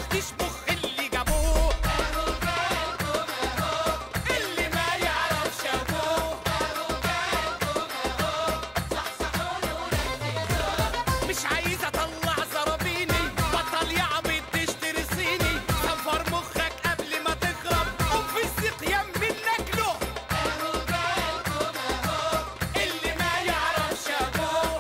شفتش مخ اللي جابوه اللي ما يعرفش ابوه مش عايز اطلع زرابيني بطل يا عبيط تشتري صيني صفر مخك قبل ما تخرب قوم في السقيام منك له اللي ما يعرفش ابوه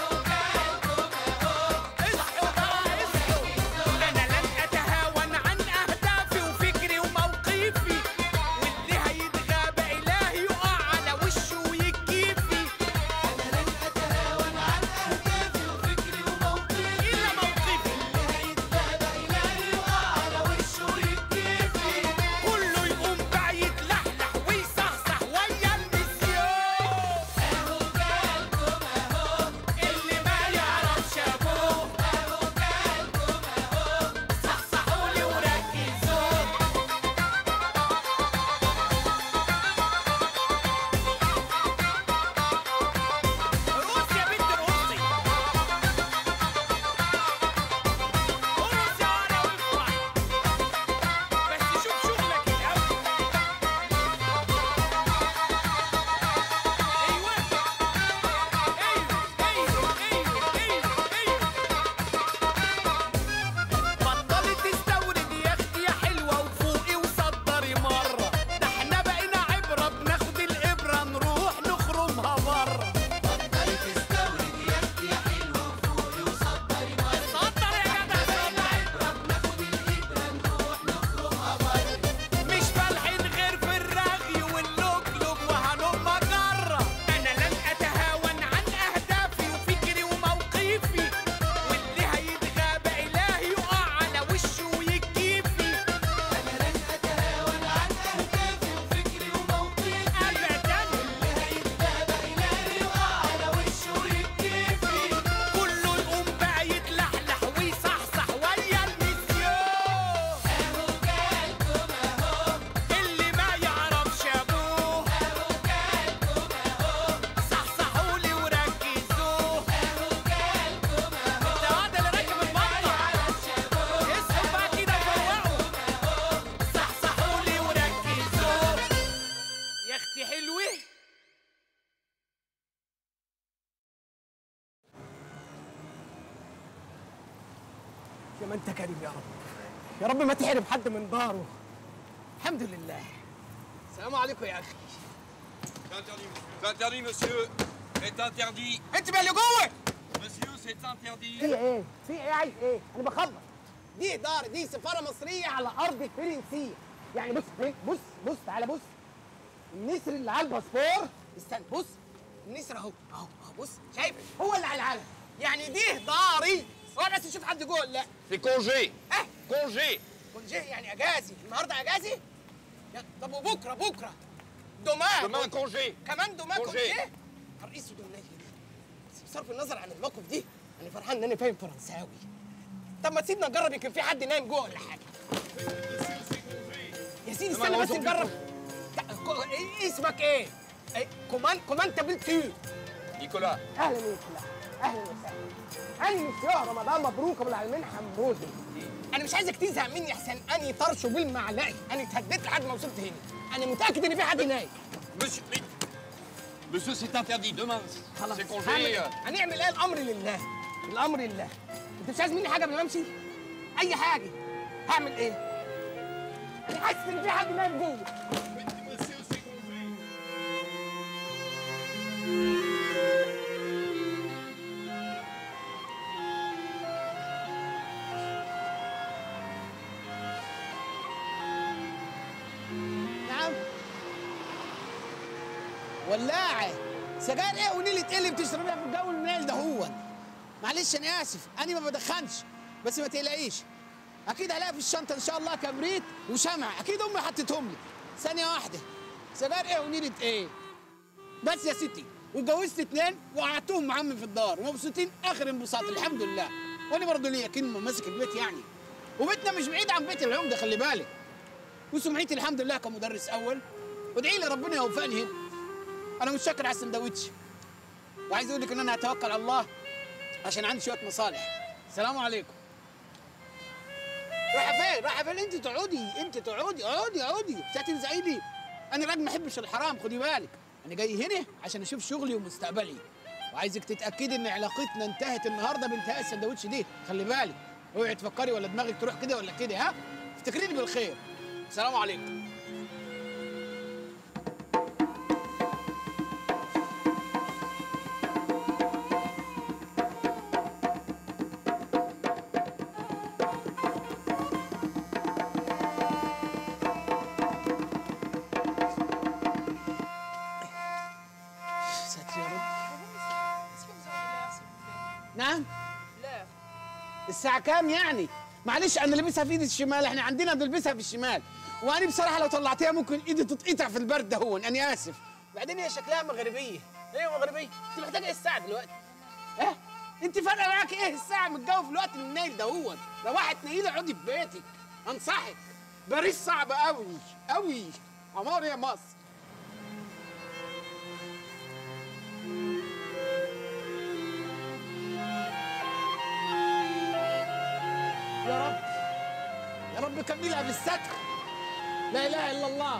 اصحوا بقى اصحوا انا لن اتهاون عن اهدافي وفكري وموقفي واللي هيتغاب الهي يقع على وشه ويكيفي انا لن اتهاون عن اهدافي وفكري وموقفي الا موقفي اللي هيتغاب الهي يقع على وشه ويكيفي كله يقوم بقى يتلحلح ويصحصح ويا المسيون اهو جالكم اهو اللي ما يعرفش ابوه اهو جالكم اهو صحصحوا لي وركزوا رقص يا بنت رقصي ارقص يا ولا وافرح بس شوف شغلك الاول ايوه ايوه ايوه ايوه ايوه ايوه بطلي تستورد يا اختي يا حلوه وفوقي وصدري مره ده احنا بقينا عبره بناخد الابره نروح نخرمها بره بطلي تستورد يا اختي يا حلوه وفوقي وصدري مره صدر يا جدع بقينا عبره بناخد الابره نروح نخرمها بره مش فالحين غير في الرغي واللقلق وهلم جره انا لن اتهاون عن اهدافي وفكري وموقفي واللي هيتغاب الهي يقع على وشه ويكيفي انا لن اتهاون عن اهدافي وفكري وموقفي ابدا اللي هيتغاب الهي يقع على وشه ويكيفي كله يقوم بقى يتلحلح ويصحصح ويا المسيون اهو جالكم اهو اللي ما يعرفش ابوه اهو جالكم اهو صحصحوا لي وركزوا اهو جالكم اهو ده هذا اللي راكب المطلع اصحوا بقى كده فوقوا صحصحوا لي وركزوا يا اختي حلوه يا ما انت كريم يا رب يا رب ما تحرم حد من داره الحمد لله السلام عليكم يا اخي C'est interdit, monsieur. C'est interdit. انت بقى اللي جوه Monsieur, c'est interdit. في ايه في ايه عايز ايه انا بخبط دي اداره دي سفاره مصريه على ارض الفرنسيه يعني بص إيه؟ بص بص تعالى بص النسر اللي على الباسبور استنى بص النسر اهو اهو اهو بص شايف هو اللي على العلم يعني دي داري وانا بس اشوف حد جوه ولا لا C'est congé. اه Congé. كونجي يعني اجازي النهارده اجازي يا- طب وبكره بكره دومان Demain, congé. كمان دومان كونجي. كونجي الرئيس دومان دي بس بصرف النظر عن الموقف دي انا فرحان ان انا فاهم فرنساوي طب ما تسيبنا نجرب يمكن في حد نايم جوه ولا حاجه يا سيدي استنى بس نجرب لا، كو- إيه اسمك ايه؟ إيه، كومان كومان تابلتو Nicolas. اهلا وسهلا اهلا وسهلا انا مش يا رمضان مبروك ابو العالمين حمودي انا مش عايزك تزهق مني احسن اني طرشه بالمعلقه انا اتهديت لحد ما وصلت هنا انا متاكد ان في حد نايم Monsieur, mais- Monsieur, c'est interdit. Demain, خلاص c'est congé. هعمل- euh, هنعمل ايه الامر لله الامر لله انت مش عايز مني حاجه قبل ما امشي اي حاجه هعمل ايه انا حاسس ان في حد نايم جوه نعم ولاعه سجاير ايه ونيلة ايه اللي بتشربيها في الجو المنيل ده هو معلش انا اسف انا ما بدخنش بس ما تقلقيش اكيد هلاقي في الشنطه ان شاء الله كبريت وشمع اكيد امي حطتهم لي ثانيه واحده سجاير ايه ونيلة ايه بس يا ستي واتجوزت اتنين وقعدتهم مع عمي في الدار ومبسوطين اخر انبساط الحمد لله وانا برضه ليا كلمه ماسك البيت يعني وبيتنا مش بعيد عن بيت العمده خلي بالك وسمعتي الحمد لله كمدرس اول وادعي لي ربنا يوفقني هنا انا متشكر على السندوتش وعايز اقول لك ان انا هتوكل على الله عشان عندي شويه مصالح السلام عليكم رايحه ايه راح فين انت تقعدي انت تقعدي اقعدي اقعدي هتنزعي لي انا راجل ما احبش الحرام خدي بالك انا جاي هنا عشان اشوف شغلي ومستقبلي وعايزك تتاكدي ان علاقتنا انتهت النهارده بانتهاء السندوتش دي خلي بالك اوعي تفكري ولا دماغك تروح كده ولا كده ها افتكريني بالخير السلام عليكم ساتر يا رب Est-ce que vous auriez l'heure, s'il vous plaît نعم L'heure الساعة كام يعني؟ معلش أنا لابسها في إيدي الشمال، إحنا عندنا بنلبسها في الشمال، وأنا بصراحة لو طلعتيها ممكن إيدي تتقطع في البرد ده هون، أنا آسف. بعدين هي شكلها مغربية، إيه مغربية؟ أنت محتاجة إيه الساعة دلوقتي؟ إيه؟ أنت فارقة معاك إيه الساعة من الجو في الوقت المنيل ده هون؟ روحي تنيلي اقعدي في بيتك، أنصحك. باريس صعبة أوي أوي، عمار يا مصر. يا رب يا رب كملها بالستر لا اله الا الله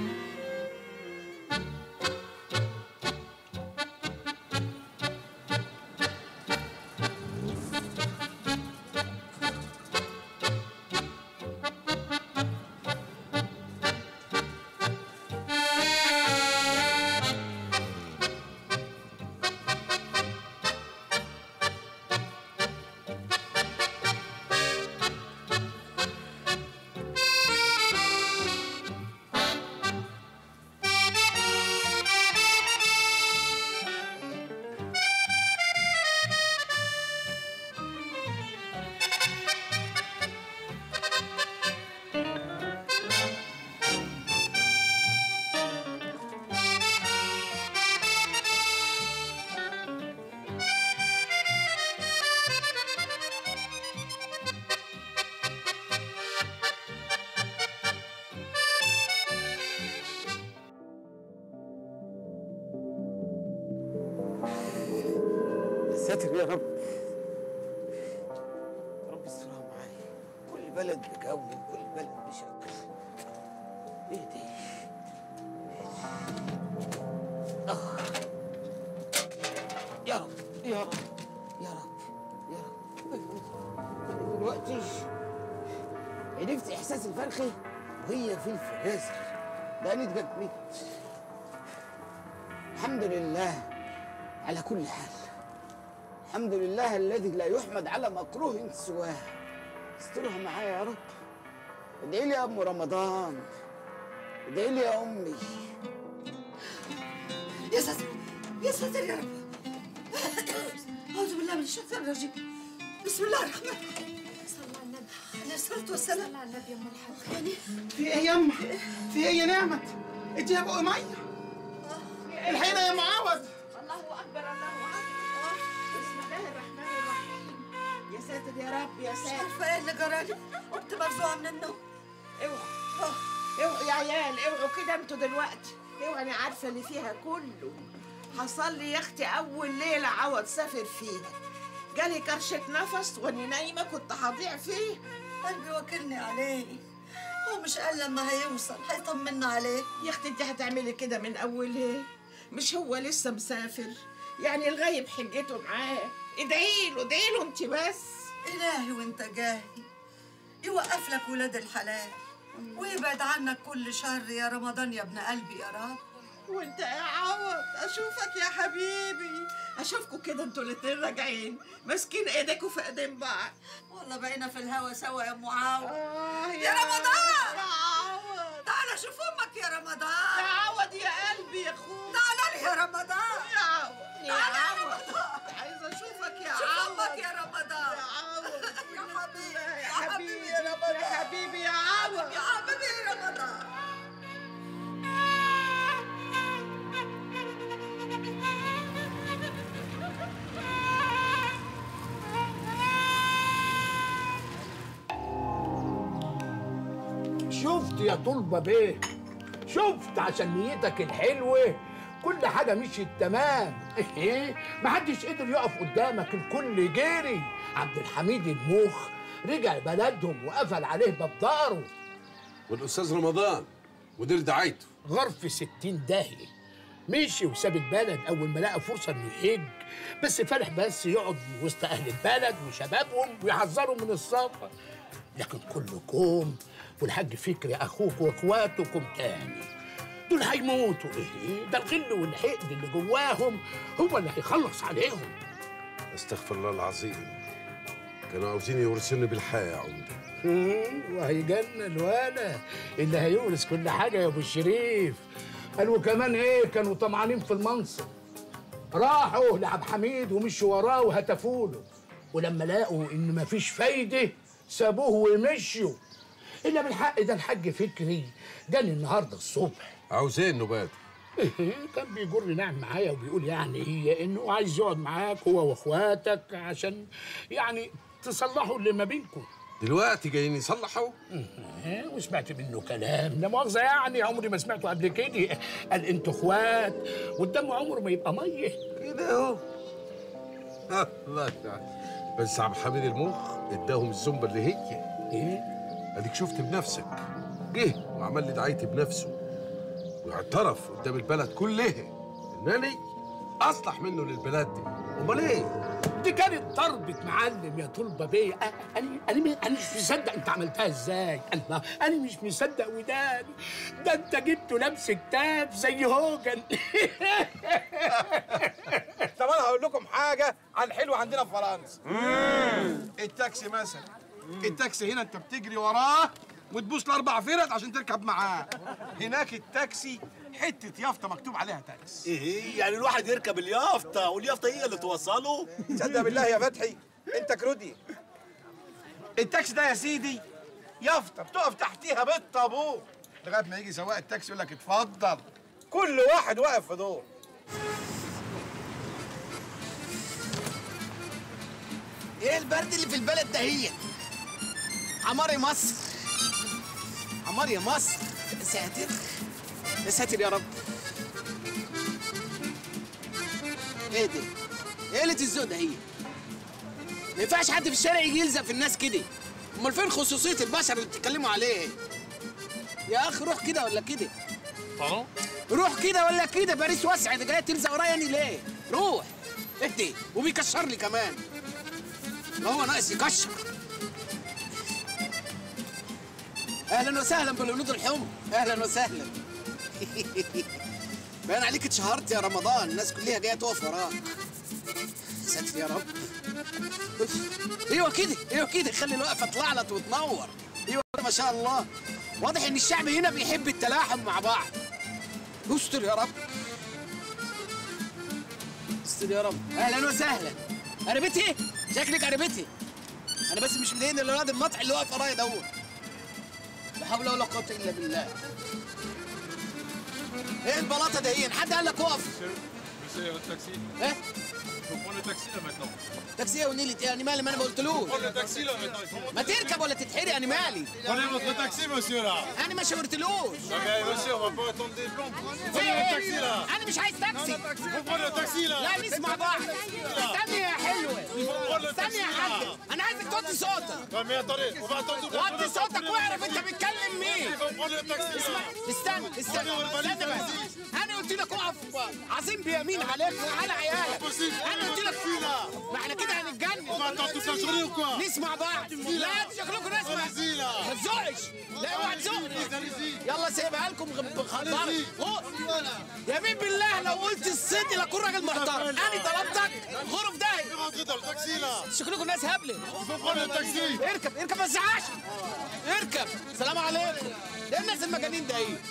يا ساتر يا رب يا رب استرها معايا كل بلد بجو كل بلد بشكل ايه دي آه. يا رب يا رب يا رب يا رب أنا دلوقتي عرفت احساس الفرخه وهي في الفرازه ده انا اتجمدت الحمد لله على كل حال الحمد لله الذي لا يحمد على مكروه سواه استرها معايا يا رب ادعي لي يا ام رمضان ادعي لي يا امي يا ساتر يا ساتر يا رب أعوذ بالله من الشيطان الرجيم بسم الله الرحمن الرحيم صلى على النبي عليه الصلاة والسلام صلى على النبي يا ام الحاج يعني في ايه يما في ايه يا نعمت انت يا ابو ميه الحين يا معاوض الله أكبر الله أكبر بسم الله الرحمن الرحيم يا ساتر يا رب يا مش ساتر عارفه ايه اللي جرالي قمت مرزوعه من النوم اوعوا اوعوا يا عيال اوعوا كده انتوا دلوقتي اوعوا انا عارفه اللي فيها كله حصل لي يا اختي اول ليله عوض سافر فيها جالي كرشه نفس وانا نايمه كنت هضيع فيه قلبي واكلني عليه هو مش قال لما هيوصل هيطمنا عليه يا اختي انت هتعملي كده من اولها مش هو لسه مسافر يعني الغايب حجته معاه ادعي له ادعي له انت بس الهي وانت جاهي يوقف لك ولاد الحلال ويبعد عنك كل شر يا رمضان يا ابن قلبي يا رب وانت يا عوض اشوفك يا حبيبي اشوفكوا كده انتوا الاتنين راجعين ماسكين ايديكوا في ايدين بعض والله بقينا في الهوا سوا يا ام عوض آه يا رمضان! يا عوض تعال شوف امك يا يا رمضان عوض يا قلبي يا اخويا تعال لي يا رمضان يا عوض يا تعال يا عوض رمضان عايزه اشوفك يا شوف عوض امك يا رمضان يا عوض يا حبيبي يا يا حبيبي حبيبي يا رمضان يا حبيبي يا عوض يا حبيبي يا رمضان شفت يا طلبة بيه شفت عشان نيتك الحلوة كل حاجة مشيت تمام ايه محدش قدر يقف قدامك الكل جري عبد الحميد الموخ رجع بلدهم وقفل عليه باب داره والاستاذ رمضان مدير دعايته غرف ستين داهية مشي وساب البلد أول ما لقى فرصة إنه يهج بس فرح بس يقعد وسط أهل البلد وشبابهم ويحذروا من السفر لكن كلكم والحاج فكري أخوك وإخواتكم تاني دول هيموتوا إيه ده الغل والحقد اللي جواهم هو اللي هيخلص عليهم استغفر الله العظيم كانوا عاوزين يورثوني بالحياه يا عمده مم، وهيجنن الولا اللي هيورث كل حاجه يا ابو الشريف قالوا كمان ايه كانوا طمعانين في المنصب راحوا لعبد حميد ومشوا وراه وهتفوا له ولما لقوا ان مفيش فايده سابوه ومشوا الا بالحق ده الحاج فكري جاني النهارده الصبح عاوزين نبات كان بيجر نعم معايا وبيقول يعني هي انه عايز يقعد معاك هو واخواتك عشان يعني تصلحوا اللي ما بينكم دلوقتي جايين يصلحوا إيه، وسمعت منه كلام لا مؤاخذة يعني عمري ما سمعته قبل كده قال انتوا اخوات والدم عمره ما يبقى ميه كده اهو الله تعالى بس عبد الحميد المخ اداهم الزنبه اللي هي ايه اديك شفت بنفسك جه وعمل لي دعايتي بنفسه واعترف قدام البلد كلها انني اصلح منه للبلاد دي امال ايه دي كانت ضربة معلم يا طلبة بيه أ- انا انا انا مش مصدق انت عملتها ازاي انا انا مش مصدق وداني ده انت جبته لابس كتاب زي هوجن طب انا هقول لكم حاجه عن الحلو عندنا في فرنسا التاكسي مثلا التاكسي هنا انت بتجري وراه وتبوس لاربع فرد عشان تركب معاه هناك التاكسي حته يافطه مكتوب عليها تاكس ايه يعني الواحد يركب اليافطه واليافطه هي اللي توصله تصدق بالله يا فتحي انت كرودي التاكسي ده يا سيدي يافطه بتقف تحتيها بالطابور لغايه ما يجي سواق التاكسي يقول لك اتفضل كل واحد واقف في دور ايه البرد اللي في البلد ده هي عمار يا مصر عمار يا مصر يا ساتر يا ساتر يا رب ايه ده ايه قله الذوق ده هي ما ينفعش حد في الشارع يجي يلزق في الناس كده امال فين خصوصيه البشر اللي بتتكلموا عليه يا اخي روح كده ولا كده روح كده ولا كده باريس واسعه ده جايه تلزق ورايا يعني ليه روح اهدي وبيكشر لي كمان ما هو ناقص يكشر اهلا وسهلا بالولود الحمر اهلا وسهلا باين عليك اتشهرت يا رمضان الناس كلها جايه تقف وراك ساتر يا رب ايوه كده ايوه كده خلي الوقفه تلعلط وتنور ايوه ما شاء الله واضح ان الشعب هنا بيحب التلاحم مع بعض استر يا رب استر يا رب اهلا وسهلا قربتي شكلك قربتي انا بس مش مضايقني الولاد المطع اللي واقف ورايا دوت لا حول ولا قوه الا بالله ايه البلاطه دي حد قال لك اقف Monsieur le taxi, ايه faut prendre le taxi là maintenant. تاكسي ايه ونيلة ايه انا مالي ما انا ما قلتلوش Prends le taxi là maintenant. Il faut ما تركب ولا تتحرق انا مالي Prenez votre taxi monsieur là. انا ما شاورتلوش Non mais monsieur, on va pas attendre des plombs. في Prenez le taxi ايه là. انا مش عايز تاكسي Faut prendre le taxi là. لا نسمع بعض استني يا حلوه استني يا حاج انا عايزك توطي صوتك Ouais mais attendez, on va attendre de وطي صوتك واعرف انت بتكلم Il مين faut prendre le taxi là. استنى استنى استنى بس انا قلت لك اقف عظيم بيمين عليك وعلى عيالك انا قلت لك ما احنا كده هنتجنن On va attendre toute la journée ou quoi نسمع بعض لا انتوا شكلكم نسمع Allez-y là. ما تزقش لا اوعى تزق يلا سيبها لكم غب خضار يا مين بالله لو قلت الصدق لاكون راجل محترم انا طلبتك غرف ده Rentrez dans le taxi là. شكلكم ناس هبله Il faut prendre le taxi. اركب اركب ما تزعقش اركب سلام عليكم ده الناس المجانين ده ايه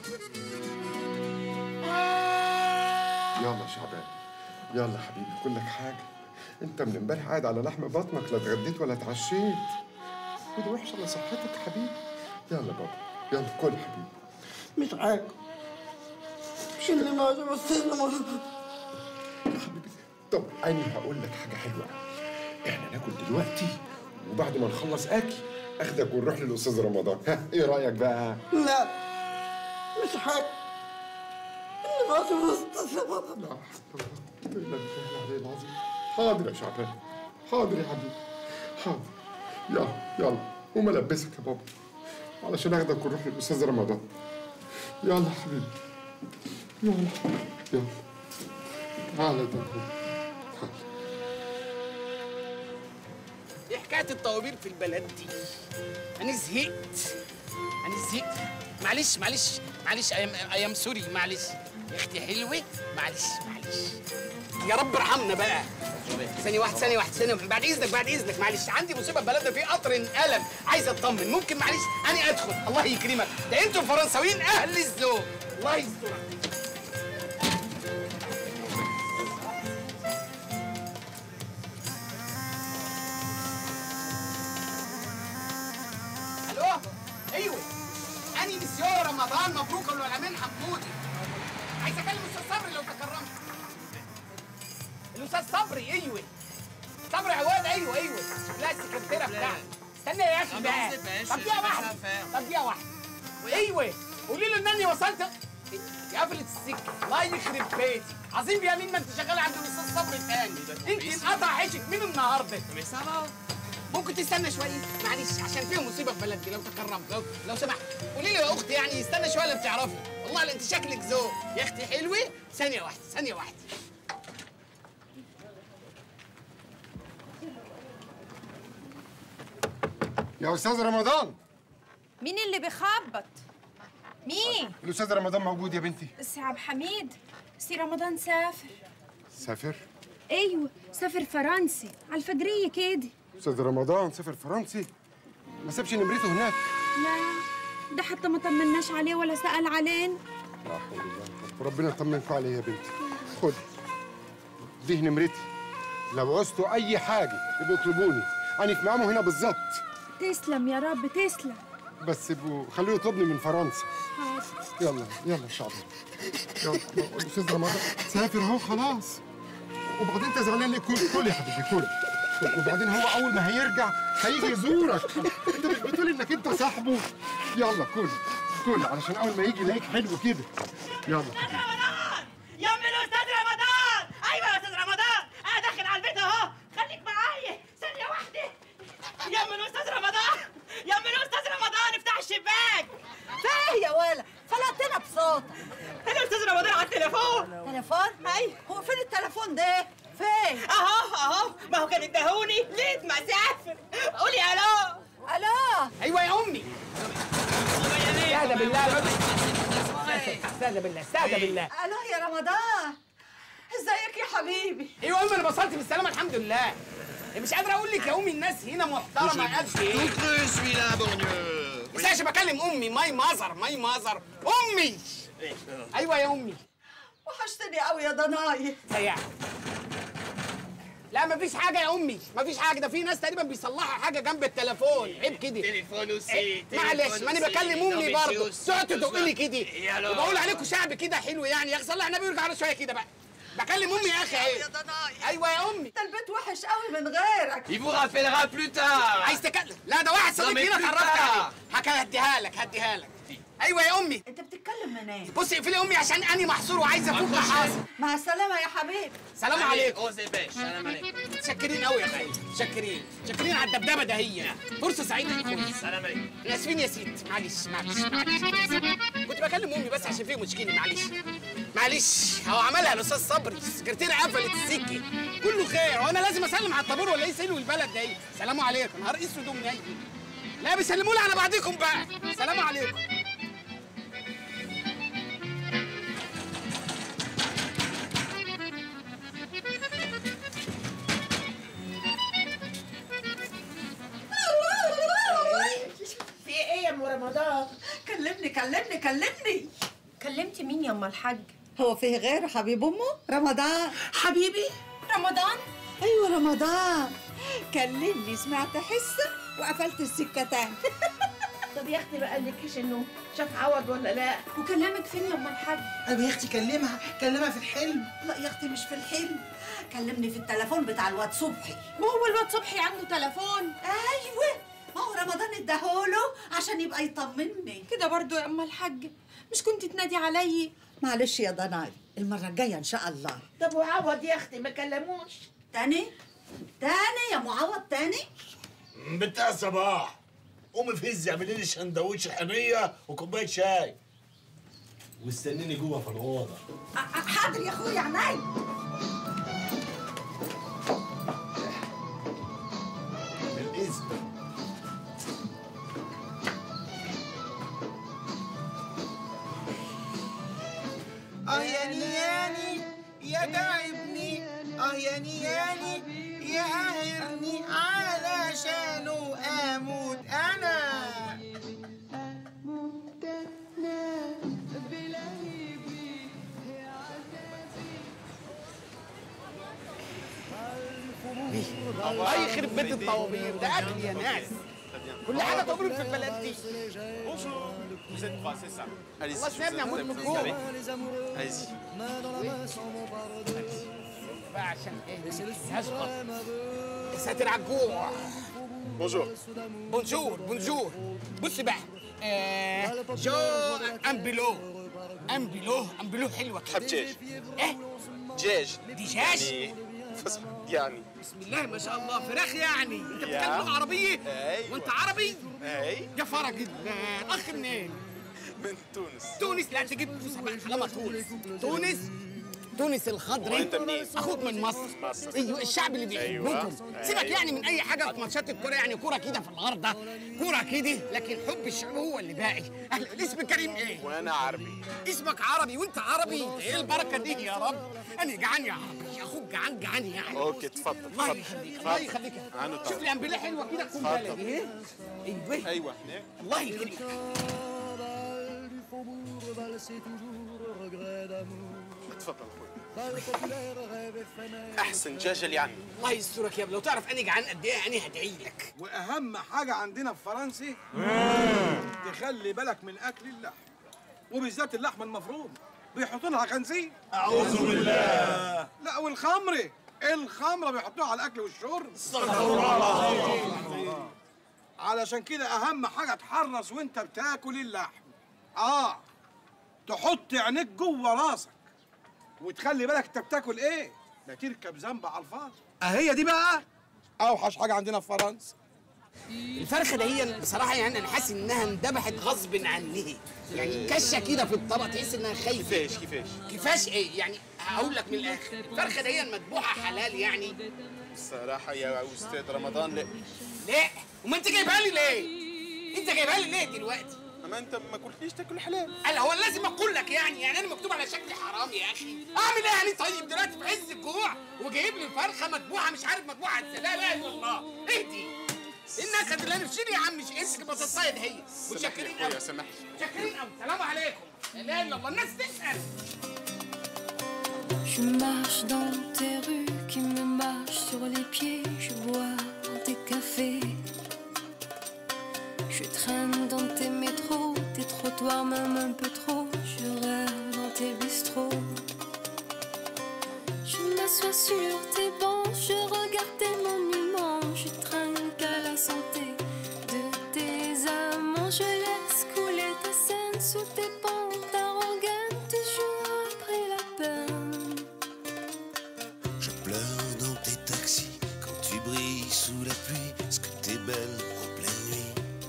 يلا شعبان يلا حبيبي كل لك حاجة انت من امبارح قاعد على لحم بطنك لا اتغديت ولا اتعشيت وده وحش على صحتك يا حبيبي يلا بابا يلا كل حبيبي مش عارف مش اللي ما السينما طب انا هقول لك حاجة حلوة احنا ناكل دلوقتي وبعد ما نخلص اكل اخدك ونروح للاستاذ رمضان ها ايه رايك بقى لا مش حاجة اللي ما السينما لا حول ولا قوة الا بالله العلي العظيم حاضر يا شعبان حاضر يا حبيبي حاضر يلا يلا قوم البسك يا بابا علشان اخدك ونروح للاستاذ رمضان يلا يا حبيبي يلا يلا تعالى ده ايه حكايه الطوابير في البلد دي انا زهقت انا زهقت معلش معلش معلش ايام ايام سوري معلش يا اختي حلوه معلش معلش يا رب ارحمنا بقى ثانية واحدة ثانية واحدة ثانية واحدة. بعد إذنك بعد إذنك معلش عندي مصيبة في بلدنا في قطر انقلب عايز أطمن ممكن معلش أنا أدخل الله يكرمك ده أنتوا الفرنساويين أهل الذوق الله يسترك الو ايوه اني مسيو رمضان مبروك العلمين حمودي عايز اكلم الاستاذ صبري لو تكرمت الاستاذ صبري ايوه صبري عواد ايوه ايوه لا السكرتيره بتاعتي استنى يا اخي بقى طب دقيقه واحده طب دقيقه واحده ايوه قولي له انني وصلت يا قفلت السكه الله يخرب بيتي عظيم يا مين ما انت شغاله عند الاستاذ صبري تاني انت انقطع عيشك من النهارده ممكن تستنى شويه معلش عشان فيها مصيبه في بلدي لو تكرمت لو لو سمحت قولي لي يا اختي يعني استنى شويه لما تعرفي والله لا انت شكلك ذوق يا اختي حلوه ثانيه واحده ثانيه واحده يا استاذ رمضان مين اللي بيخبط؟ مين؟ الاستاذ رمضان موجود يا بنتي سي عبد الحميد سي رمضان سافر سافر ايوه سافر فرنسي على الفجريه كده استاذ رمضان سافر فرنسي ما سابش نمرته هناك لا ده حتى ما طمناش عليه ولا سأل علينا لا حول الله ربنا يطمنكم عليه يا بنتي خد دي نمرتي لو عوزتوا اي حاجه يبقوا اطلبوني انا في معاهم هنا بالظبط تسلم يا رب تسلم بس يبقوا خلوه يطلبني من فرنسا حاضر يلا يلا يا شعبان يلا الاستاذ رمضان سافر اهو خلاص وبعدين انت زعلان ليه كل كل يا حبيبي كل وبعدين هو اول ما هيرجع هيجي يزورك انت مش بتقول انك انت صاحبه يلا كل كل علشان اول ما يجي يلاقيك حلو كده يلا يا ام الاستاذ رمضان ايوه يا استاذ رمضان انا داخل على البيت اهو خليك معايا ثانيه واحده يا ام الاستاذ رمضان يا ام الاستاذ رمضان افتح الشباك فيه يا ولا فلقتنا بصوتك الاستاذ رمضان على التليفون تليفون؟ ايوه هو فين التليفون ده؟ فين؟ اهو اهو ما هو كان اداهوني لقيت مسافر قولي الو الو ايوه يا امي استهدى بالله استهدى بالله استهدى بالله الو يا رمضان ازيك يا حبيبي ايوه يا امي انا وصلت بالسلامه الحمد لله مش قادر اقول لك يا امي الناس هنا محترمه قد ايه بس عشان بكلم امي ماي مازر ماي مازر امي ايوه يا امي وحشتني قوي يا ضناي سيع لا مفيش حاجه يا امي مفيش حاجه ده في ناس تقريبا بيصلحوا حاجه جنب التليفون عيب كده تليفون إيه، aussi, معلش ما انا téléphone بكلم aussi. امي Non, mais برضه j'ai aussi تقعد تدق لي besoin. كده Et alors وبقول عليكم شعب كده حلو يعني يا اخي صلي على النبي ويرجع على شويه كده بقى بكلم امي يا اخي اهي ايوه يا امي ده البيت وحش قوي من غيرك Il vous rappellera plus tard. عايز تكلم لا ده واحد صديق Non, mais لينا plus اتعرفت عليه tard. هك- هديها لك هديها لك ايوه يا امي انت بتتكلم منين؟ بصي اقفلي يا امي عشان اني محصور وعايز افوق محاصر مع السلامة يا حبيبي سلام Allez, عليكم on se dépêche. Salam alaikum. متشكرين قوي يا خالد متشكرين متشكرين على الدبدبه ده هي فرصه سعيده يا اخوي Salam alaikum. احنا اسفين يا سيدي معلش معلش معلش معلش. كنت بكلم امي بس عشان في مشكله معلش معلش هو عملها الاستاذ صبري السكرتيره قفلت السكه كله خير وانا لازم اسلم على الطابور ولا ايه سلو البلد ده ايه سلام عليكم نهار اسود امي أيوة. لا بيسلموا لي على بعضكم بقى سلام عليكم في ايه يا ام رمضان كلمني كلمني كلمني كلمتي مين يا ام الحاج هو فيه غيره حبيب امه رمضان حبيبي رمضان ايوه رمضان كلمني سمعت حسه وقفلت السكه تاني طب يا اختي ما قالكيش انه شاف عوض ولا لا وكلامك فين يا ام الحاج طب يا اختي كلمها كلمها في الحلم لا يا اختي مش في الحلم كلمني في التليفون بتاع الواد صبحي ما هو الواد صبحي عنده تليفون ايوه ما هو رمضان اداهوله عشان يبقى يطمني كده برضو يا ام الحاج مش كنت تنادي علي معلش يا ضناي المره الجايه ان شاء الله طب وعوض يا اختي ما كلموش تاني تاني يا معوض تاني بتاع صباح قومي فز اعملي لي سندوتش حميه وكوبايه شاي واستنيني جوه في الاوضه حاضر يا اخويا عمال بالاذن اه يا نياني يا تعبني اه يا نياني يا قاهرني علشانه اموت انا الله يخرب بيت الطوابير ده اكل يا ناس كل حاجه طوابير في البلد دي Vous êtes trois, c'est ça. Allez-y. الله سيبني اموت من الجوع Allez-y. بقى عشان ايه هسقط يا ساتر على الجوع Bonjour. بونجور بونجور بص بقى آه جو امبلو امبلو امبلو حلوه كده. تحب دجاج؟ ايه دجاج. دجاج يعني فص- يعني بسم الله ما شاء الله فراخ يعني انت يا. بتتكلم لغه عربيه أيوة. وانت عربي اي يا فرج الله اخ منين من تونس تونس لا تجيب فلوسها بقى طالما تونس تونس تونس الخضري وأنت منين؟ اخوك من مصر مصر. ايوه الشعب اللي أيوة. بيحبكم سيبك أيوة. يعني من اي حاجه في ماتشات الكوره يعني كوره كده في الارض كوره كده لكن حب الشعب هو اللي باقي اهلا الاسم كريم ايه وانا عربي اسمك عربي وانت عربي ايه البركه دي يا رب انا جعان يا عربي اخوك جعان جعان يعني اوكي تفضل الله تفضل يخليك الله يخليك عنو شوف لي امبليه حلوه كده تكون اتفضل. بلدي ايه ايوه ايوه هناك الله يخليك تفضل اخوي احسن دجاجه اللي عندي الله يسترك يا ابني لو تعرف اني جعان قد ايه انا هدعي لك واهم حاجه عندنا في فرنسا تخلي بالك من اكل اللحم وبالذات اللحم المفروم بيحطوا لها خنزير أعوذ بالله. لا والخمر الخمره بيحطوها على الاكل والشرب استغفر الله العظيم. علشان كده اهم حاجه تحرص وانت بتاكل اللحم اه تحط عينيك جوه راسك وتخلي بالك انت بتاكل ايه لا تركب ذنب على الفاضي اهي دي بقى اوحش حاجه عندنا في فرنسا الفرخه دي بصراحه يعني انا حاسس انها اندبحت غصب عني يعني كشه كده في الطبق تحس انها خايفه كيفاش كيفاش كيفاش ايه يعني هقول لك من الاخر الفرخه دي مذبوحه حلال يعني الصراحه يا استاذ رمضان لا لا وما انت جايبها لي ليه انت جايبها لي ليه دلوقتي اما انت ما قلتليش تاكل حلال قال هو لازم اقول لك يعني يعني انا مكتوب على شكل حرام يا اخي اعمل ايه يعني طيب دلوقتي في عز الجوع وجايب لي فرخه مذبوحه مش عارف مذبوحه ازاي لا اله الا الله اهدي النكد اللي انا في شيلي يا عم مش امسك بطاطسايه هي متشكرين قوي يا سمح متشكرين قوي سلام عليكم لا اله الا الله الناس تسال Je marche dans tes rues qui me marchent sur les pieds, je bois dans tes cafés. Je traîne dans tes métros, tes trottoirs même un peu trop, je rêve dans tes bistrots. Je m'assois sur tes bancs, je regarde tes monuments, je trinque à la santé de tes amants, je laisse couler ta scène sous tes pentes arrogantes, toujours après la peine. Je pleure dans tes taxis quand tu brilles sous la pluie. Est-ce que t'es belle en pleine nuit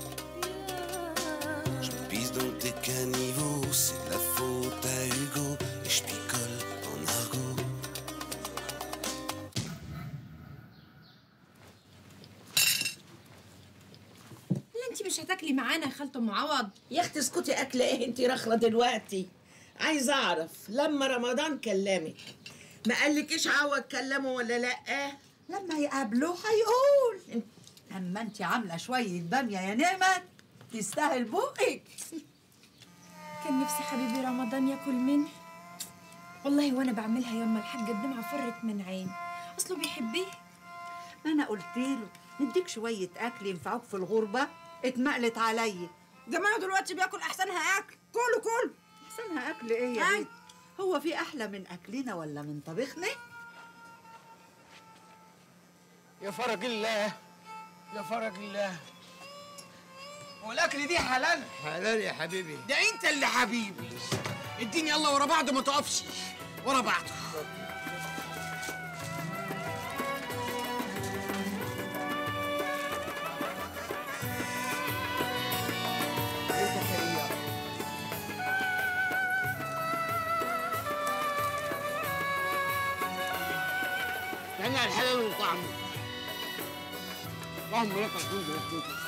Je pisse dans tes caniveaux, c'est la faute à Hugo. Et je picole en argot. لا انت مش هتاكلي معانا يا خالته ام عوض يا اختي اسكتي اكل ايه انت رخره دلوقتي عايزه اعرف لما رمضان كلمك ما قالكيش عوض كلمه ولا لا لما يقابلوه هيقول اما انت عامله شويه باميه يا نعمه تستاهل بقك كان نفسي حبيبي رمضان ياكل منها والله وانا بعملها ياما الحاجه الدمعه فرت من عيني اصله بيحبيها ما انا قلت له نديك شويه اكل ينفعوك في الغربه اتمقلت عليا جماعه دلوقتي بياكل احسنها اكل كله كله احسنها اكل ايه يا بنت هو في احلى من اكلنا ولا من طبخنا يا فرج الله يا فرج الله والاكل دي حلال حلال يا حبيبي ده انت اللي حبيبي اديني يلا ورا بعض ما تقفش ورا بعض منع الحلال وطعمه اللهم لك الحمد والشكر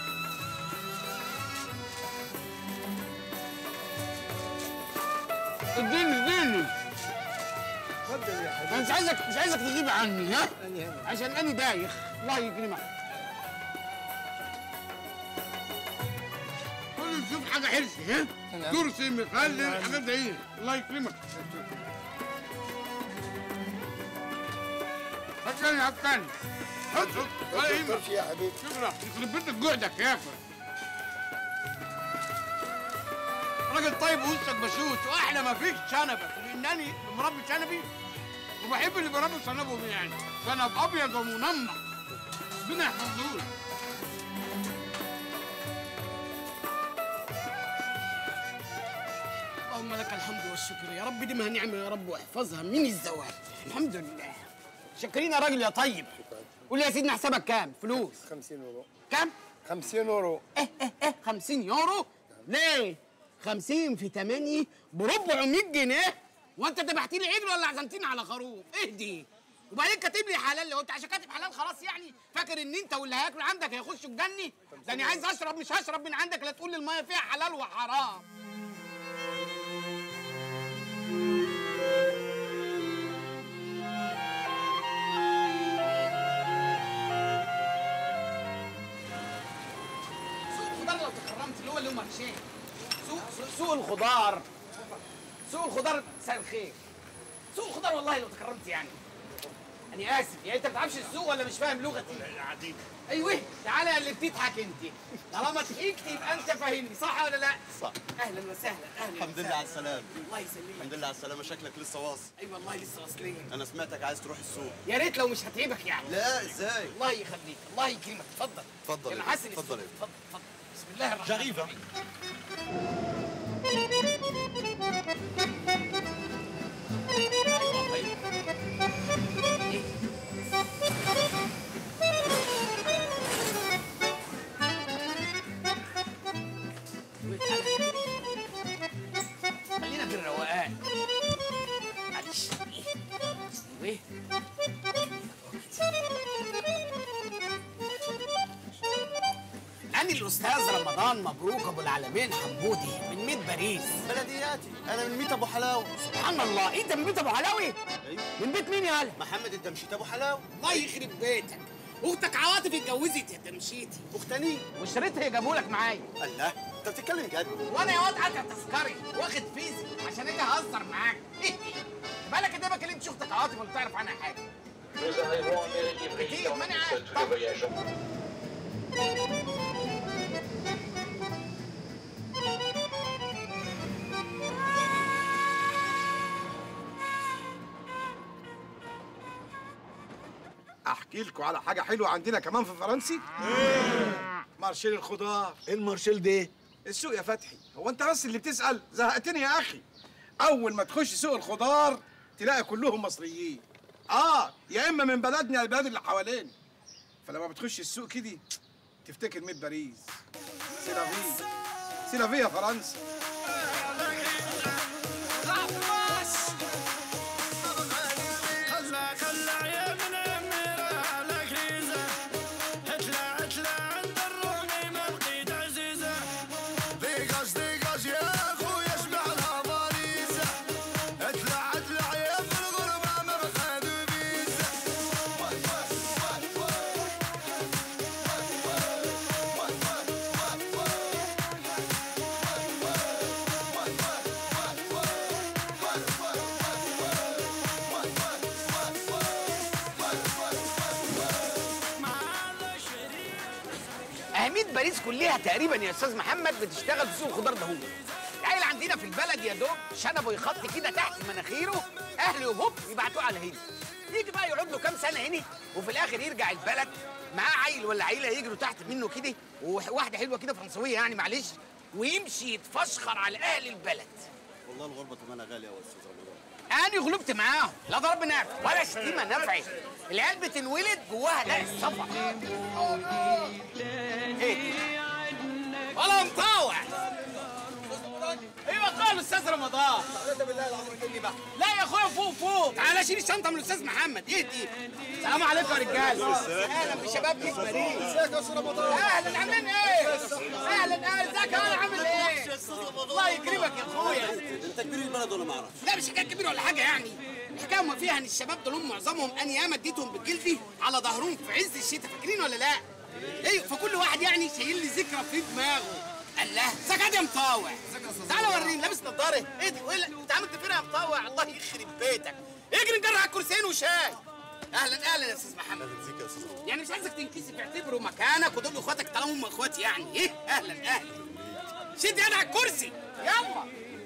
اديني اديني اتفضل يا حبيبي انا مش عايزك مش عايزك تغيب عني ها عشان انا دايخ الله يكرمك كل نشوف حاجه حرشي ها كرسي مخلل حاجات زي دي الله يكرمك هات تاني هات تاني هات ولا يهمك يا حبيبي شكرا يخرب بيتك جهدك يا اخي راجل طيب وسطك بشوش واحلى ما فيك شنبك لانني مربي شنبي وبحب اللي بيربوا شنبهم يعني شنب ابيض ومنمق ربنا يحفظه لك اللهم لك الحمد والشكر يا رب ديمها نعمه يا رب واحفظها من الزوال الحمد لله شكرين يا راجل يا طيب قول لي يا سيدنا حسابك كام فلوس 50 يورو كام 50 يورو ايه ايه ايه 50 يورو ليه 50 في 8 ب 400 جنيه وانت ذبحت لي عجل ولا عزمتني على خروف اهدي وبعدين كاتب لي حلال لو انت عشان كاتب حلال خلاص يعني فاكر ان انت واللي هياكل عندك هيخشوا الجنه ده انا عايز اشرب مش هشرب من عندك لا تقول لي الميه فيها حلال وحرام سوق الخضار لو تكرمت اللي هو اللي هم هشام سوق سوق- سوق الخضار سوق الخضار مساء الخير سوق الخضار والله لو تكرمت يعني انا اسف يعني انت ما بتعرفش السوق ولا مش فاهم لغتي قاعدين ايوه تعالى يا اللي بتضحك انت طالما ضحكت يبقى انت فاهمني صح ولا لا صح اهلا وسهلا اهلا الحمد لله وسهلا. على السلامة الله يسلمك الحمد لله على السلامة شكلك لسه واصل اي والله لسه واصلين أنا سمعتك عايز تروح السوق يا ريت لو مش هتعبك يعني لا ازاي الله يخليك الله يكرمك اتفضل اتفضل يا يا محسن اتفضل يا اتفضل اتفضل بسم الله الرحمن جريفة. الرحيم خلينا في الروقان معلش ايه أنا الأستاذ رمضان مبروك أبو العالمين حمودي من ميت باريس بلدياتي أنا من ميت أبو حلاوة سبحان الله أنت من بيت أبو حلاوي؟ أيوة من بيت مين يا هلا؟ محمد أنت مشيت أبو حلاوة الله يخرب بيتك أختك عواطف اتجوزت يا تمشيتي أختني وشريتها يجابوا لك معايا الله أنت بتتكلم جد وأنا يا واد قاطع تذكري واخد فيزي عشان أجي أهزر معاك بالك كده ما كلمتش أختك عواطف ولا تعرف عنها حاجة كتير ما أنا عارف طب. احكي لكم على حاجه حلوه عندنا كمان في فرنسي مارشيل الخضار ايه المارشال ده؟ السوق يا فتحي هو انت بس اللي بتسال زهقتني يا اخي اول ما تخش سوق الخضار تلاقي كلهم مصريين اه يا اما من بلدنا يا البلاد اللي حوالينا فلما بتخش السوق كده تفتكر ميت باريس سيلافي سيلافي يا فرنسا خلع خلع يا من اميرة على كريزة اطلع اطلع عند الرومي ما بقيت عزيزة ديقاش ديقاش يا اخويا اشبع لها باريزة اطلع اطلع يا في الغربة ما بخادوا بيزة أهمية باريس كلها تقريبا يا أستاذ محمد بتشتغل في سوق الخضار ده هو العيل عندنا في البلد يا دوب شنبه يخط كده تحت مناخيره أهله هوب يبعتوه على هنا يجي بقى يقعد له كام سنة هنا وفي الآخر يرجع البلد معاه عيل ولا عيلة يجروا تحت منه كده وواحدة حلوة كده فرنسوية يعني معلش ويمشي يتفشخر على أهل البلد والله الغربة ثمنها غالي أوي يا أستاذ رمضان أنا غلبت معاهم لا ضرب نافع ولا شتيمة نفعت العيال بتنولد جواها لا الصفا ايه ولا مطاوع ايوه قال استاذ استاذ رمضان ده بالله العظيم كلمه بقى لا يا اخويا فوق فوق تعالى شيل الشنطه من الاستاذ محمد اهدي السلام عليكم يا رجاله اهلا بشباب جيش باريس ازيك يا استاذ رمضان اهلا عاملين ايه اهلا اهلا ازيك يا عامل ايه الله يكرمك يا اخويا انت كبير البلد ولا ما اعرفش لا مش حكايه كبيره ولا حاجه يعني الحكايه ما فيها ان الشباب دول معظمهم انا ياما اديتهم بالجلدي على ظهرهم في عز الشتاء فاكرين ولا لا؟ ايوه فكل واحد يعني شايل لي ذكرى في دماغه الله سكت يا مطاوع تعالى وريني لابس نظاره ايه دي ولا انت عامل تفرق يا مطاوع الله يخرب بيتك اجري نجرع على الكرسيين وشاي اهلا اهلا يا استاذ محمد ازيك يا استاذ رمضان يعني مش عايزك تنكسف اعتبره مكانك ودول اخواتك طالما هم اخواتي يعني ايه اهلا اهلا شد انا على الكرسي يلا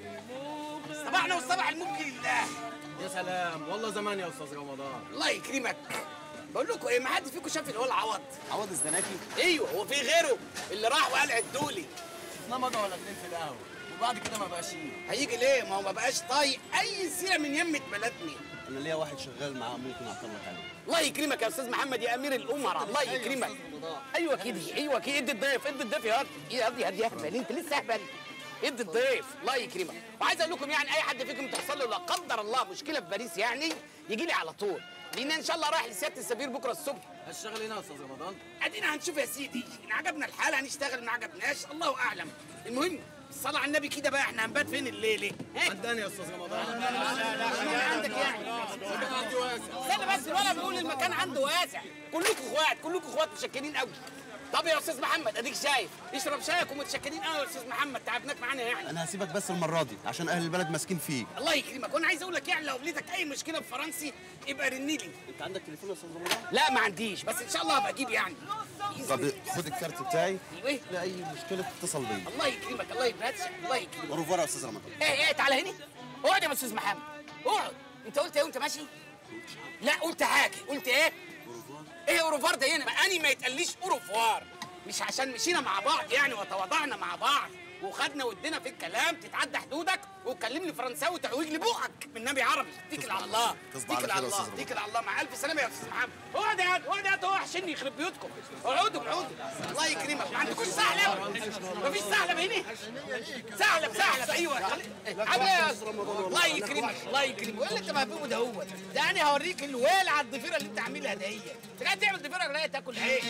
صباحنا والصباح الملك لله يا سلام والله زمان يا استاذ رمضان الله يكرمك بقول لكم ايه ما حد فيكم شاف اللي هو العوض عوض الزناكي ايوه هو في غيره اللي راح وقال عدولي نمضى ولا اتنين في القهوه وبعد كده ما بقاش يجي هيجي ليه ما هو ما بقاش طايق اي سيره من يمه بلدنا انا ليا واحد شغال معاه ممكن اعطلك عليه الله يكرمك يا استاذ محمد يا امير الامراء الله يكرمك ايوه كده ايوه كده ادي الضيف ادي الضيف يا ارضي يا ارضي هدي اهبل انت لسه اهبل ادي الضيف الله يكرمك وعايز اقول لكم يعني اي حد فيكم تحصل له لا قدر الله مشكله في باريس يعني يجي لي على طول لان ان شاء الله رايح لسياده السفير بكره الصبح هتشتغل هنا يا استاذ رمضان ادينا هنشوف يا سيدي ان عجبنا الحال هنشتغل ما عجبناش الله اعلم المهم الصلاة على النبي كده بقى احنا هنبات فين الليله عداني يا استاذ رمضان عندك يعني استنى بس الولد بيقول المكان عنده واسع كلكم اخوات كلكم اخوات متشكرين قوي طب يا استاذ محمد اديك شايف اشرب شايك ومتشكرين قوي يا استاذ محمد تعبناك معانا يعني انا هسيبك بس المره دي عشان اهل البلد ماسكين فيك الله يكرمك وانا عايز اقول لك يعني لو قابلتك اي مشكله في فرنسي يبقى رني لي انت عندك تليفون يا استاذ رمضان لا ما عنديش بس ان شاء الله هبقى اجيب يعني طب خد الكارت بتاعي ايوه لاي مشكله اتصل بيا الله يكرمك الله يبارك الله يكرمك اوروفوار يا استاذ رمضان ايه ايه تعالى هنا اقعد يا استاذ محمد اقعد انت قلت ايه وانت ماشي لا قلت حاجه قلت ايه ايه اوروفوار ده هنا بقى اني ما يتقاليش اوروفوار مش عشان مشينا مع بعض يعني وتواضعنا مع بعض وخدنا ودينا في الكلام تتعدى حدودك وتكلمني فرنساوي تعوج لي بوقك من نبي عربي اتكل على الله تصبح على اتكل على خير يا الله أستاذ اتكل على الله مع الف سلامه يا استاذ محمد اقعد يا اقعد يا هو عشان يخرب بيوتكم اقعدوا اقعدوا الله يكرمك ما عندكوش سهله مفيش سهله هنا سهله سهله ايوه خلي- عامل ايه يا أستاذ رمضان الله يكرمك الله يكرمك وايه اللي انت مهبوب ده هو ده انا هوريك الويل على الضفيره اللي انت عاملها دهيت انت قاعد تعمل ضفيره ولا تاكل عيش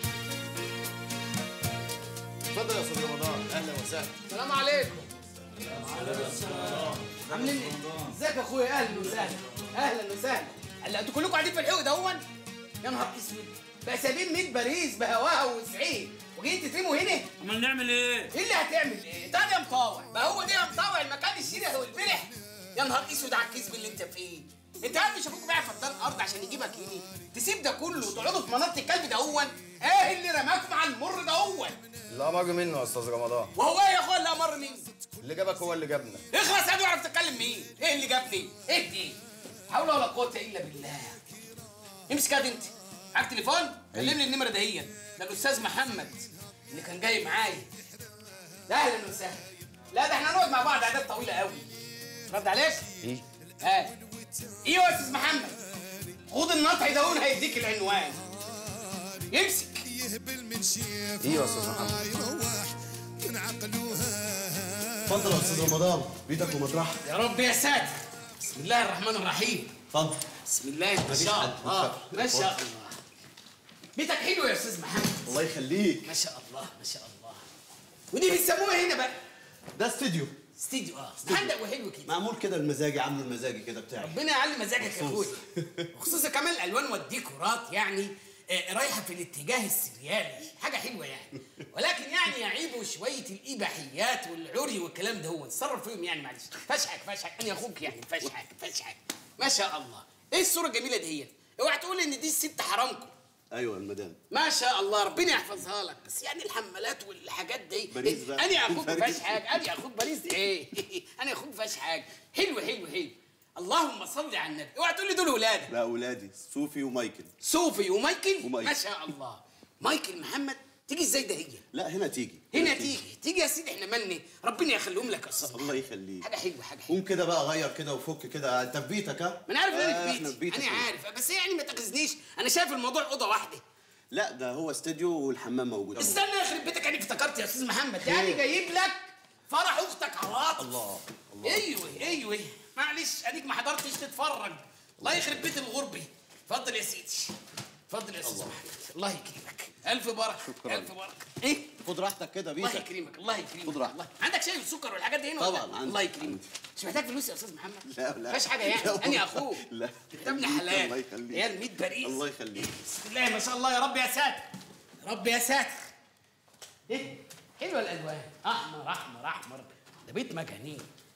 اتفضل يا استاذ رمضان اهلا وسهلا السلام عليكم عاملين ايه؟ ازيك يا اخويا اهلا وسهلا اهلا وسهلا هلا انتوا كلكم قاعدين في الحوق دهون يا نهار اسود بقى سايبين 100 باريس بهواها وسعيد وجايين تترموا هنا امال نعمل ايه؟ ايه اللي هتعمل ايه؟ ده يا مطاوع بقى هو ده يا مطاوع المكان الشيري والبلح يا نهار اسود على الكذب اللي انت فيه انت عارف مش ابوك بايع فدان ارض عشان يجيبك هنا تسيب ده كله وتقعدوا في مناطق الكلب دهون ايه اللي رماكم على المر دهون لا مر منه يا استاذ رمضان وهو ايه يا اخويا اللي امر مني اللي جابك هو اللي جابنا اخلص يا اعرف تتكلم مين ايه اللي جابني ايه دي حول ولا قوه الا بالله امسك هات انت معاك تليفون كلمني النمره دهيت ده الاستاذ محمد اللي كان جاي معايا ده اهلا وسهلا لا ده احنا هنقعد مع بعض عادات طويله قوي رد عليك ايه ها ايوه يا استاذ محمد خد النطع ده هون هيديك العنوان يمسك ايه يا استاذ محمد اتفضل يا استاذ رمضان بيتك ومطرحك يا رب يا ساتر بسم الله الرحمن الرحيم اتفضل بسم الله ما مفيش شاء حد. الله ما اتفضل. شاء الله بيتك حلو يا استاذ محمد الله يخليك ما شاء الله ما شاء الله ودي بيسموها هنا بقى ده استوديو استديو اه عندك وحلو كده معمول كده المزاجي عامله المزاجي كده بتاعي ربنا يعلي مزاجك يا مخصوص. اخويا خصوصا كمان الالوان والديكورات يعني آه، رايحه في الاتجاه السريالي حاجه حلوه يعني ولكن يعني يعيبوا شويه الاباحيات والعري والكلام ده هو تصرف فيهم يعني معلش فشحك فشحك انا اخوك يعني فشحك فشحك ما شاء الله ايه الصوره الجميله دي اوعى تقول ان دي الست حرامكم ايوه المدام ما شاء الله ربنا يحفظها لك بس يعني الحمالات والحاجات دي باريس بقى. انا اخوك ما باريس. فيهاش حاجه انا اخوك باريس ايه انا اخوك ما فيهاش حاجه حلو حلو حلو اللهم صل على النبي اوعى تقول لي دول ولادك لا اولادي صوفي ومايكل صوفي ومايكل ومايكل. ما شاء الله مايكل محمد تيجي ازاي ده هي لا هنا تيجي هنا تيجي تيجي يا سيدي احنا مالنا ربنا يخليهم لك يا استاذ الله يخليك حاجه حلوه حاجه حلوه قوم كده بقى غير كده وفك كده انت في بيتك ها ما انا عارف ان آه، انا احنا في في بيتي بيتك انا عارف بس يعني ما تاخذنيش انا شايف الموضوع اوضه واحده لا ده هو استوديو والحمام موجود استنى يخرب بيتك انا افتكرت يا استاذ محمد يعني جايب لك فرح اختك عواطف الله ايوه ايوه معلش اديك ما حضرتش تتفرج الله يخرب بيت الغربي اتفضل يا سيدي اتفضل يا استاذ محمد الله يكرمك الف بركه شكراً. الف بركه ايه خد راحتك كده الله بيتك يكرمك الله يكرمك خد راحتك الله عندك شاي وسكر والحاجات دي هنا ولا طبعاً لا؟ عندي. الله يكرمك مش محتاج فلوس يا استاذ محمد لا لا مفيش حاجه يعني لا انا اخوك لا انت ابن حلال الله يخليك يا الميت باريس الله يخليك بسم الله ما شاء الله يا رب يا ساتر يا رب يا ساتر ايه حلوه الالوان احمر احمر احمر ده بيت مجانين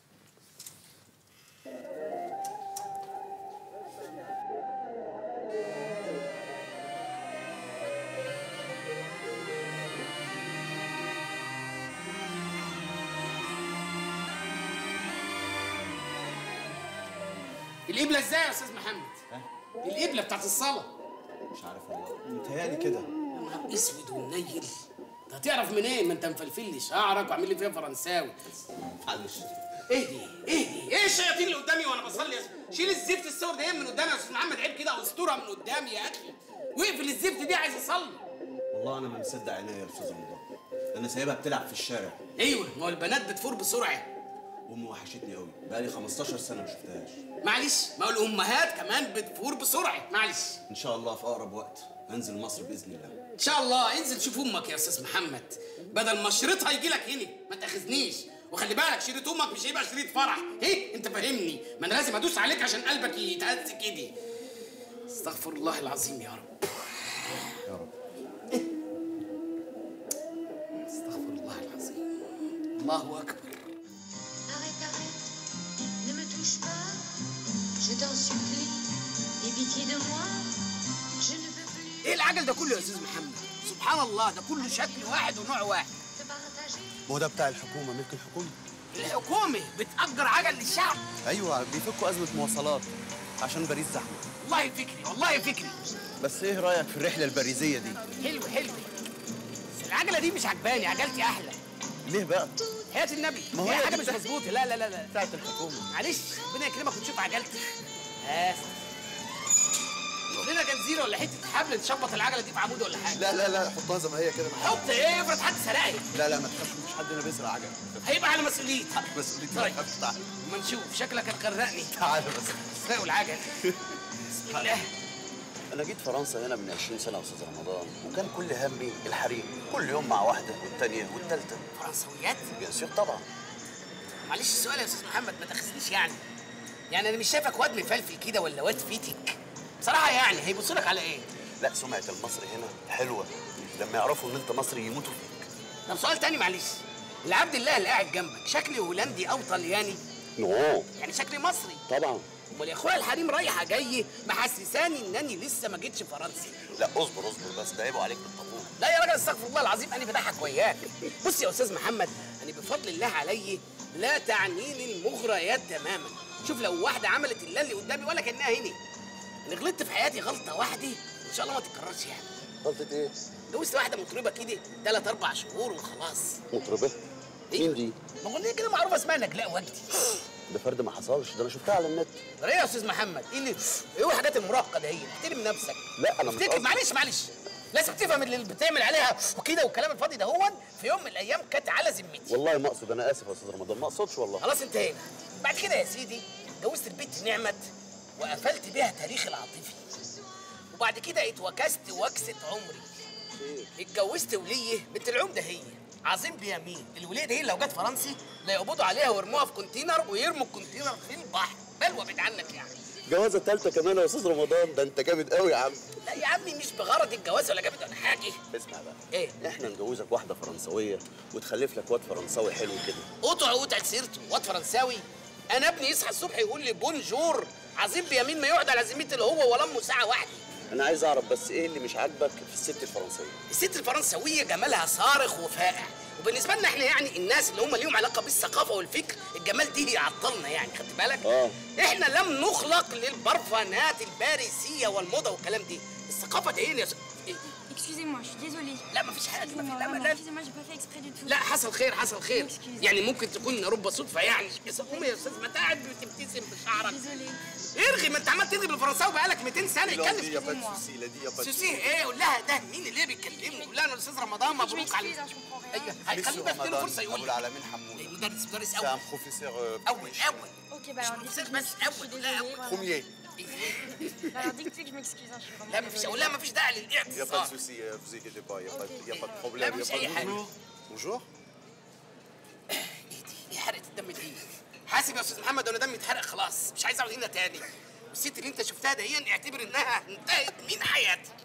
القبله ازاي يا استاذ محمد القبله بتاعت الصلاه مش عارف والله متهيألي كده يا نهار اسود ومنيل انت هتعرف منين ما انت مفلفل لي شعرك وعامل لي فيها فرنساوي معلش اهدي اهدي ايه الشياطين اللي قدامي وانا بصلي شيل الزفت الصور دي من قدامي يا استاذ محمد عيب كده اسطوره من قدامي يا اخي واقفل الزفت دي عايز اصلي والله انا ما مصدق عينيا يا استاذ رمضان انا سايبها بتلعب في الشارع ايوه ما هو البنات بتفور بسرعه وامي وحشتني قوي بقالي 15 سنه ما شفتهاش معلش ما هو الامهات كمان بتفور بسرعه معلش ان شاء الله في اقرب وقت هنزل مصر باذن الله ان شاء الله انزل شوف امك يا استاذ محمد بدل ما شريطها يجي لك هنا ما تاخذنيش وخلي بالك شريط امك مش هيبقى شريط فرح ايه انت فاهمني ما انا لازم ادوس عليك عشان قلبك يتهز كده استغفر الله العظيم يا رب يا رب استغفر الله العظيم الله اكبر Arrête, arrête, ne me touche pas, je t'en supplie, aie pitié de moi, je ne veux plus ايه العجل ده كله يا استاذ محمد سبحان الله ده كله شكل واحد ونوع واحد te partager. ما هو ده بتاع الحكومه ملك الحكومه الحكومه بتأجر عجل للشعب ايوه بيفكوا ازمه مواصلات عشان باريس زحمه والله فكري والله فكري بس ايه رايك في الرحله الباريزيه دي حلو حلو بس العجله دي مش عجباني عجلتي احلى ليه بقى حياة النبي ما هو هي هي حاجه دي مش بتاعت- مظبوطه لا لا لا لا بتاعت الحكومه معلش ربنا يكرمك وتشوف عجلتي بس شوف لنا جنزيره ولا حته حبل تشبط العجله دي في عمود ولا حاجه لا لا لا حطها زي ما هي كده حط ايه افرض حد سرقها لا لا ما تخافش مفيش حد هنا بيسرق عجل هيبقى على مسؤوليتي مسؤوليتي طيب. ما تخافش تعالى ما نشوف شكلك هتغرقني تعالى بس سرقوا العجل بسم الله انا جيت فرنسا هنا من 20 سنه يا استاذ رمضان وكان كل همي الحريم كل يوم مع واحده والتانيه والتالته فرنسويات بيان سور طبعا معلش السؤال يا استاذ محمد ما تاخذنيش يعني يعني انا مش شايفك واد مفلفل كده ولا واد فيتك بصراحه يعني هيبصوا لك على ايه لا سمعه المصري هنا حلوه لما يعرفوا ان انت مصري يموتوا فيك طب سؤال تاني معلش العبد الله اللي قاعد جنبك شكلي هولندي او طلياني نو يعني شكلي مصري طبعا امال يا اخويا الحريم رايحه جاي محسساني انني لسه ما جيتش فرنسا لا اصبر اصبر بس ده عيبوا عليك بالطابور لا يا راجل استغفر الله العظيم انا بضحك وياك بص يا استاذ محمد انا بفضل الله علي لا تعنيني المغريات تماما شوف لو واحده عملت اللي اللي قدامي ولا كانها هنا انا غلطت في حياتي غلطه واحده ان شاء الله ما تتكررش يعني غلطه ايه؟ جوزت واحده مطربه كده ثلاث اربع شهور وخلاص مطربه مين دي؟ مغنيه كده معروفه اسمها نجلاء وجدي ده فرد ما حصلش ده انا شفتها على النت ايه يا استاذ محمد ايه اللي ايه الحاجات المراهقه دي احترم نفسك لا انا مش افتكر قصدي. معلش معلش لازم تفهم اللي بتعمل عليها وكده والكلام الفاضي ده هو في يوم من الايام كانت على ذمتي والله ما اقصد انا اسف يا استاذ رمضان ما اقصدش والله خلاص انتهينا بعد كده يا سيدي جوزت البنت نعمت وقفلت بيها تاريخي العاطفي وبعد كده اتوكست وكسة عمري اتجوزت وليه بنت العمده هي عظيم بيمين الوليه دي لو جت فرنسي لا يقبضوا عليها ويرموها في كونتينر ويرموا الكونتينر في البحر بلوى بعيد عنك يعني جوازه ثالثه كمان يا استاذ رمضان ده انت جامد قوي يا عم لا يا عمي مش بغرض الجواز ولا جابت ولا حاجه اسمع بقى ايه احنا نجوزك واحده فرنسويه وتخلف لك واد فرنساوي حلو كده قطع قطع سيرته واد فرنساوي انا ابني يصحى الصبح يقول لي بونجور عظيم بيمين ما يقعد على ذمتي اللي هو ولا امه ساعه واحده انا عايز اعرف بس ايه اللي مش عاجبك في الست الفرنسيه الست الفرنسويه جمالها صارخ وفاقع وبالنسبه لنا احنا يعني الناس اللي هم ليهم علاقه بالثقافه والفكر الجمال دي يعطلنا يعني خدت بالك اه احنا لم نخلق للبرفانات الباريسيه والموضه والكلام دي الثقافه دي ايه يا س- إيه؟ Excusez-moi, je suis désolée. لا مفيش حاجه Excusez-moi, لا vraiment, لا excusez-moi, j'ai pas fait exprès du tout. لا حصل خير حصل خير يعني ممكن تكون رب صدفه يعني بس قومي يا استاذ ما انت قاعد بتبتسم بشعرك ارغي ما انت عمال ترغي بالفرنساوي بقالك 200 سنه Il a dit, y a اتكلم pas de souci, il a dit, y a pas de سوسي souci. ايه قول لها ده مين اللي بيكلمني قول لها انا الاستاذ رمضان مبروك على ايوه هيخليه Monsieur بقى له Ramadan, فرصه يقول أبو لي العالمين حمود. مدرس مدرس C'est اول un professeur euh, اول اول Ok, bah alors dites-lui que je m'excuse, je suis désolée. vraiment. premier. Bah alors dites-lui que je m'excuse, hein, je suis vraiment لا مفيش اقول لها مفيش داعي Il n'y a pas de للاعتصام souci, euh, vous inquiétez pas, il n'y a, pas de- y a pas de لا problème. y a مفيش pas اي de... حاجه Bonjour. ايه حرقه الدم دي حاسب يا استاذ محمد وانا دمي اتحرق خلاص مش عايز اقعد هنا تاني الست اللي انت شفتها دي اعتبر انها انتهت من حياتي